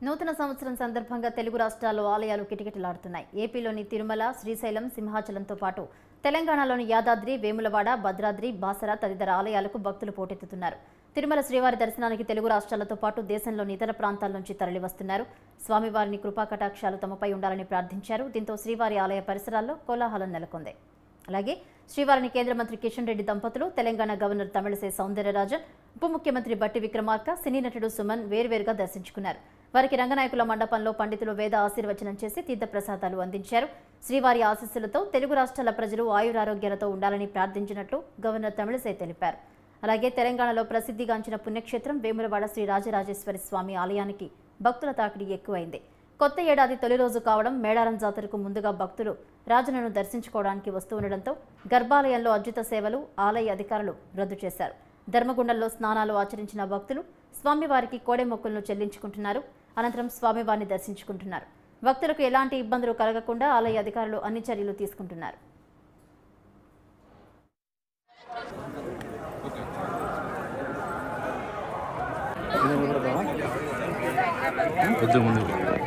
నూతన సంవత్సరం సందర్భంగా తెలుగు రాష్ట్రాల్లో ఆలయాలు కిటకిటలాడుతున్నాయి ఏపీలోని తిరుమల శ్రీశైలం సింహాచలంతో పాటు తెలంగాణలోని యాదాద్రి వేములవాడ భద్రాద్రి బాసర తదితర ఆలయాలకు భక్తులు పోటెత్తుతున్నారు తిరుమల శ్రీవారి దర్శనానికి తెలుగు రాష్ట్రాలతో పాటు దేశంలోని ఇతర ప్రాంతాల నుంచి తరలివస్తున్నారు స్వామివారిని కృపా కటాక్షాలు తమపై ఉండాలని ప్రార్థించారు దీంతో శ్రీవారి ఆలయ పరిసరాల్లో కోలాహలం నెలకొంది అలాగే శ్రీవారిని కేంద్ర మంత్రి కిషన్ రెడ్డి దంపతులు తెలంగాణ గవర్నర్ తమిళసై సౌందరరాజన్ ఉప ముఖ్యమంత్రి బట్టి విక్రమార్క సినీ నటుడు సుమన్ వేర్వేరుగా దర్శించుకున్నారు వారికి రంగనాయకుల మండపంలో పండితులు వేద ఆశీర్వచనం చేసి తీర్థప్రసాదాలు అందించారు శ్రీవారి ఆశీస్సులతో తెలుగు రాష్ట్రాల ప్రజలు ఆయురారోగ్యాలతో ఉండాలని ప్రార్థించినట్లు గవర్నర్ తమిళసై తెలిపారు అలాగే తెలంగాణలో ప్రసిద్ధిగాంచిన పుణ్యక్షేత్రం వేములవాడ శ్రీ రాజరాజేశ్వరి స్వామి ఆలయానికి భక్తుల తాకిడి ఎక్కువైంది కొత్త ఏడాది తొలి రోజు కావడం మేడారం జాతరకు ముందుగా భక్తులు రాజులను దర్శించుకోవడానికి వస్తూ ఉండడంతో గర్భాలయంలో అద్భుత సేవలు ఆలయ అధికారులు రద్దు చేశారు ధర్మగుండంలో స్నానాలు ఆచరించిన భక్తులు స్వామివారికి కోడె మొక్కులను చెల్లించుకుంటున్నారు అనంతరం స్వామివారిని దర్శించుకుంటున్నారు భక్తులకు ఎలాంటి ఇబ్బందులు కలగకుండా ఆలయ అధికారులు అన్ని చర్యలు తీసుకుంటున్నారు కొద్దిగా ముందు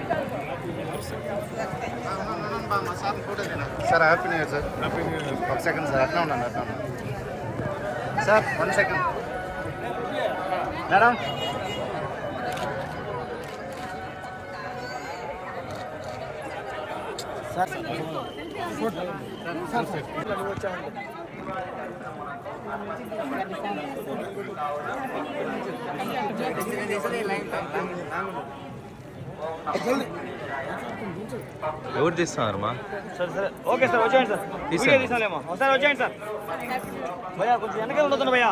sir happy new year sir ఒక సెకండ్ సార్ అట్లా ఉన్నాను అట్లా ఉన్నాను sir one second madam sir ఎవరు తీస్తున్నారమ్మా సరే సరే ఓకే సార్ వచ్చేయండి సార్ తీసేయండి. వీడియో తీసాలేమో ఒకసారి వచ్చేయండి సార్ భయ్యా కొంచెం వెనకే ఉండదు భయ్యా